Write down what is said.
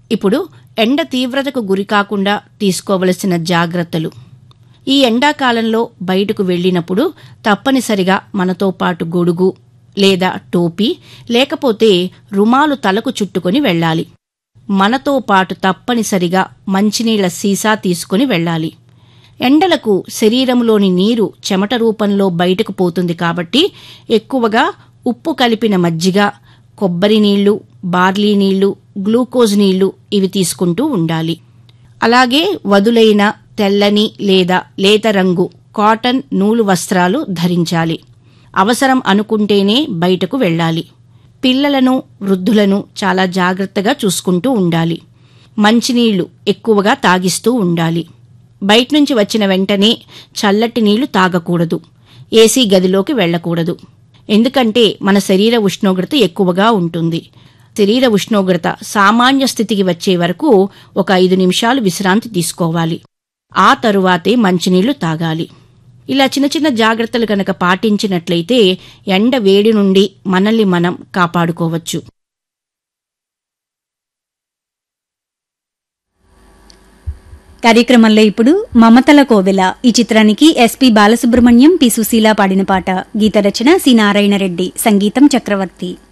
ఇప్పుడు ఎండ తీవ్రతకు గురికాకుండా తీసుకోవలసిన జాగ్రత్తలు ఈ ఎండాకాలంలో బయటకు వెళ్ళినప్పుడు తప్పనిసరిగా మనతో పాటు గొడుగు లేదా టోపీ లేకపోతే రుమాలు తలకు చుట్టుకొని వెళ్ళాలి మనతో పాటు తప్పనిసరిగా మంచినీళ్ల సీసా తీసుకుని వెళ్ళాలి ఎండలకు శరీరంలోని నీరు చెమట రూపంలో బయటకు పోతుంది కాబట్టి ఎక్కువగా ఉప్పు కలిపిన మజ్జిగ కొబ్బరి నీళ్లు బార్లీ నీళ్లు గ్లూకోజ్ నీళ్లు ఇవి తీసుకుంటూ ఉండాలి అలాగే వదులైన తెల్లని లేదా లేత రంగు కాటన్ నూలు వస్త్రాలు ధరించాలి అవసరం అనుకుంటేనే బయటకు వెళ్ళాలి పిల్లలను వృద్ధులను చాలా జాగ్రత్తగా చూసుకుంటూ ఉండాలి మంచినీళ్లు ఎక్కువగా తాగిస్తూ ఉండాలి బయట నుంచి వచ్చిన వెంటనే చల్లటి నీళ్లు తాగకూడదు ఏసీ గదిలోకి వెళ్ళకూడదు ఎందుకంటే మన శరీర ఉష్ణోగ్రత ఎక్కువగా ఉంటుంది శరీర ఉష్ణోగ్రత సామాన్య స్థితికి వచ్చే వరకు ఒక ఐదు నిమిషాలు విశ్రాంతి తీసుకోవాలి ఆ తరువాతే మంచినీళ్లు తాగాలి ఇలా చిన్న చిన్న జాగ్రత్తలు గనక పాటించినట్లయితే ఎండ వేడి నుండి మనల్ని మనం కాపాడుకోవచ్చు కార్యక్రమంలో ఇప్పుడు మమతల కోవెల ఈ చిత్రానికి ఎస్పి బాలసుబ్రహ్మణ్యం పి సుశీల పాడిన పాట గీత రచన సి నారాయణ రెడ్డి సంగీతం చక్రవర్తి